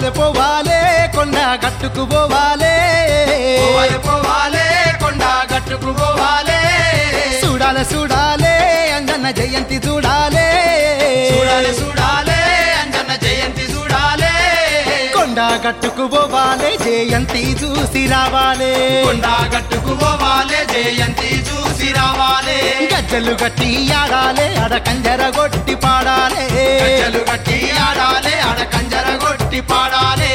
పోవాలే పోవాలే కొండ గట్టుకు పోవాలే పోవాలి పోవాలే కొండ గట్టుకు పోవాలే చూడాలే చూడాలే అంజన్న జయంతి చూడాలే చూడాలి చూడాలే అంజన్న జయంతి చూడాలే కొండ గట్టుకు పోవాలే జయంతి చూసి రావాలే కొండ గట్టుకు పోవాలే జయంతి చూసి రావాలే గజ్జలు గట్టి ఆడాలే అడ కంజర కొట్టి పాడాలే గజ్జలు గట్టి ఆడాలే ఆడ కంజర కొట్టి పాడాలే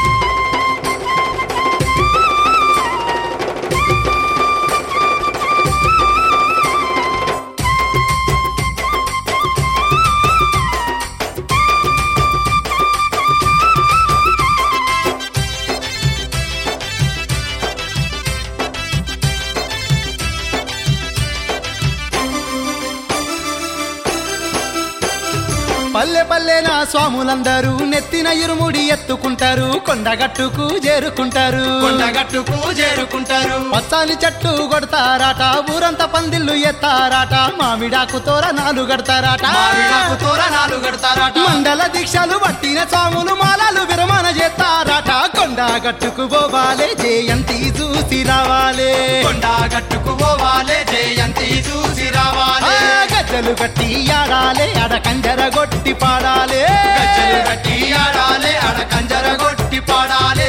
పల్లె పల్లె నా స్వాములందరూ నెత్తిన ఇరుముడి ఎత్తుకుంటారు కొండగట్టుకు చేరుకుంటారు కొండ గట్టుకు చేరుకుంటారు పచ్చాని చెట్టు కొడతారాట ఊరంతా పందిళ్ళు ఎత్తారాట మామిడాకు తోరణాలు కడతారాట మామిడాకు తోరణాలు కడతారట మండల దీక్షలు పట్టిన స్వాములు మాలలు విరమణ చేస్తారాట కొండగట్టుకు పోవాలే జయంతి చూసి రావాలే కొండ గట్టుకు పోవాలే జయంతి చూసి ఆ, రావాలే గజ్జలు కట్టి ఆడాలే అడ కంజర కొట్టి పాడాలే గజ్జలు గట్టి ఆడాలే ఆడ కంజర కొట్టి పాడాలే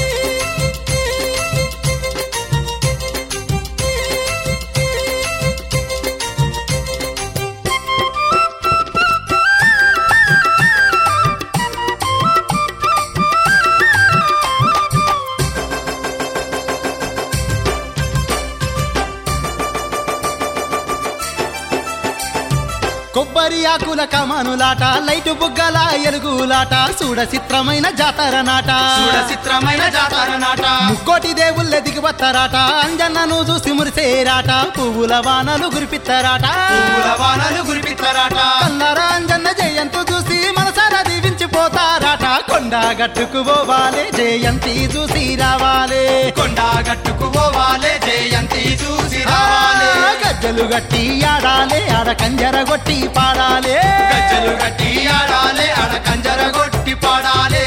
కొబ్బరి ఆకుల కమానులాట లైటు బుగ్గల ఎలుగులాట చూడ చిత్రమైన జాతర నాట చూడ చిత్రమైన జాతర నాట ముక్కోటి దేవుళ్ళ దిగివత్తరాట అంజన్నను చూసి మురిసేరాట పువ్వుల వానలు గురిపిత్తరాట పువ్వుల వానలు గురిపిత్తరాట కల్లరా అంజన్న జయంతు చూసి మనసారా దీవించిపోతారాట కొండ గట్టుకు పోవాలే జయంతి చూసి రావాలే కొండ గట్టుకు పోవాలే జయంతి చూసి ఆ, రావాలే గజ్జలు గట్టి ఆడాలే ఆడ కంజర కొట్టి పాడాలే గజ్జలు గట్టి ఆడాలే ఆడ కంజర కొట్టి పాడాలే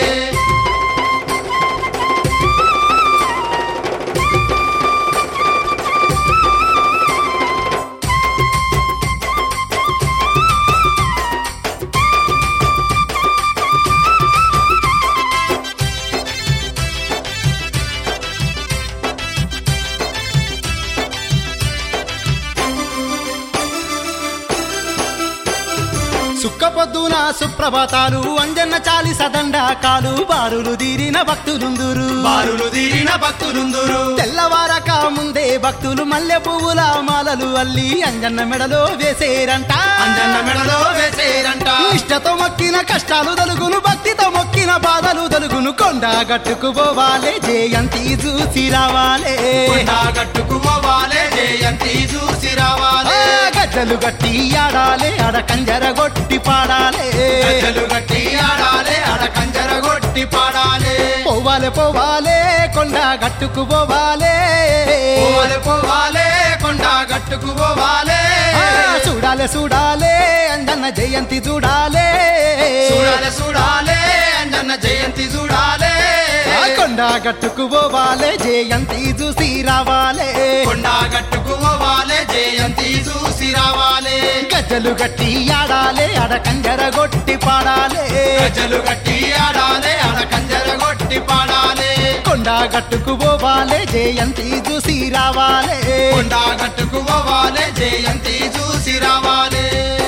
సుక్క పొద్దున సుప్రభాతాలు అంజన్న చాలి సదండాకాలు బారులు తీరిన భక్తులుందురు బారులు తీరిన భక్తులుందురు తెల్లవారక ముందే భక్తులు మల్లె పువ్వుల మాలలు అల్లి అంజన్న మెడలో వేసేరంట అంజన్న మెడలో వేసేరంట ఇష్టతో మొక్కిన కష్టాలు తలుగును భక్తితో మొక్కిన బాధలు తలుగును కొండ గట్టుకు పోవాలే జయంతి చూసి రావాలే కొండ గట్టుకు పోవాలే జయంతి చూసి రావాలే ఆ, గజ్జలు గట్టి ఆడాలే ఆడ కంజర కొట్టి పాడాలే గజ్జలు గట్టి ఆడాలే ఆడ కంజర కొట్టి పాడాలే పోవాలే పోవాలే కొండ గట్టుకు పోవాలే పోవాలే పోవాలే కొండ గట్టుకు పోవాలే ఆ, చూడాలే చూడాలే అంజన్న జయంతి చూడాలే చూడాలే చూడాలే అంజన్న జయంతి చూడాలే ఆ, కొండ గట్టుకు పోవాలే జయంతి చూసి రావాలే కొండ గట్టుకు పోవాలే జయంతి చూసి రావాలే గజ్జలు గట్టి ఆడాలే ఆడ కంజర కొట్టి పాడాలే గజ్జలు గట్టి ఆడాలే ఆడ కంజర కొట్టి పాడాలే కొండ గట్టుకు పోవాలే జయంతి చూసి రావాలే కొండ గట్టుకు పోవాలే జయంతి చూసి రావాలే